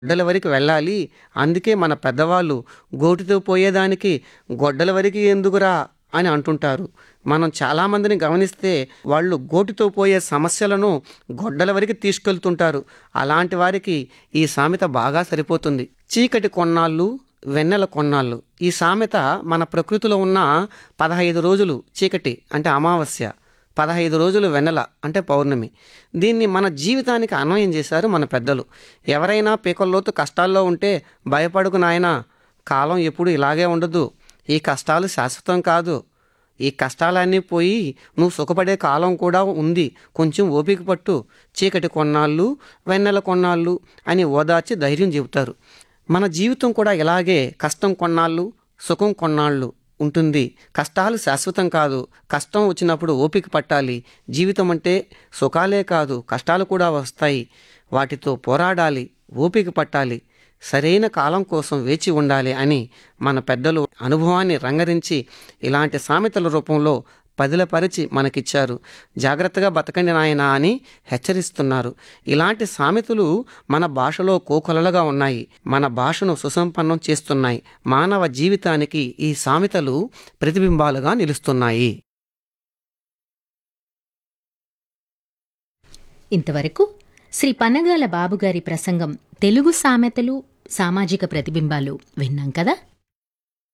గొడ్డల వరకు వెళ్ళాలి అందుకే మన పెద్దవాళ్ళు గోటితో పోయేదానికి గొడ్డల వరకు ఎందుకురా అని అంటుంటారు మనం చాలామందిని గమనిస్తే వాళ్ళు గోటితో పోయే సమస్యలను గొడ్డల వరకు తీసుకెళ్తుంటారు అలాంటి వారికి ఈ సామెత బాగా సరిపోతుంది చీకటి కొన్నాళ్ళు వెన్నెల కొన్నాళ్ళు ఈ సామెత మన ప్రకృతిలో ఉన్న పదహైదు రోజులు చీకటి అంటే అమావాస్య పదహైదు రోజులు వెన్నెల అంటే పౌర్ణమి దీన్ని మన జీవితానికి అన్వయం చేశారు మన పెద్దలు ఎవరైనా పీకల్లోతు కష్టాల్లో ఉంటే భయపడుకు నాయనా కాలం ఎప్పుడు ఇలాగే ఉండదు ఈ కష్టాలు శాశ్వతం కాదు ఈ కష్టాలన్నీ పోయి నువ్వు సుఖపడే కాలం కూడా ఉంది కొంచెం ఓపిక పట్టు చీకటి కొన్నాళ్ళు వెన్నెల కొన్నాళ్ళు అని ఓదార్చి ధైర్యం చెబుతారు మన జీవితం కూడా ఇలాగే కష్టం కొన్నాళ్ళు సుఖం కొన్నాళ్ళు ఉంటుంది కష్టాలు శాశ్వతం కాదు కష్టం వచ్చినప్పుడు ఓపిక పట్టాలి జీవితం అంటే సుఖాలే కాదు కష్టాలు కూడా వస్తాయి వాటితో పోరాడాలి ఓపిక పట్టాలి సరైన కాలం కోసం వేచి ఉండాలి అని మన పెద్దలు అనుభవాన్ని రంగరించి ఇలాంటి సామెతల రూపంలో పదిలపరిచి మనకిచ్చారు జాగ్రత్తగా బతకండి నాయనా అని హెచ్చరిస్తున్నారు ఇలాంటి సామెతలు మన భాషలో కోకొలలుగా ఉన్నాయి మన భాషను సుసంపన్నం చేస్తున్నాయి మానవ జీవితానికి ఈ సామెతలు ప్రతిబింబాలుగా నిలుస్తున్నాయి ఇంతవరకు శ్రీ పన్నగాల బాబుగారి ప్రసంగం తెలుగు సామెతలు సామాజిక ప్రతిబింబాలు విన్నాం కదా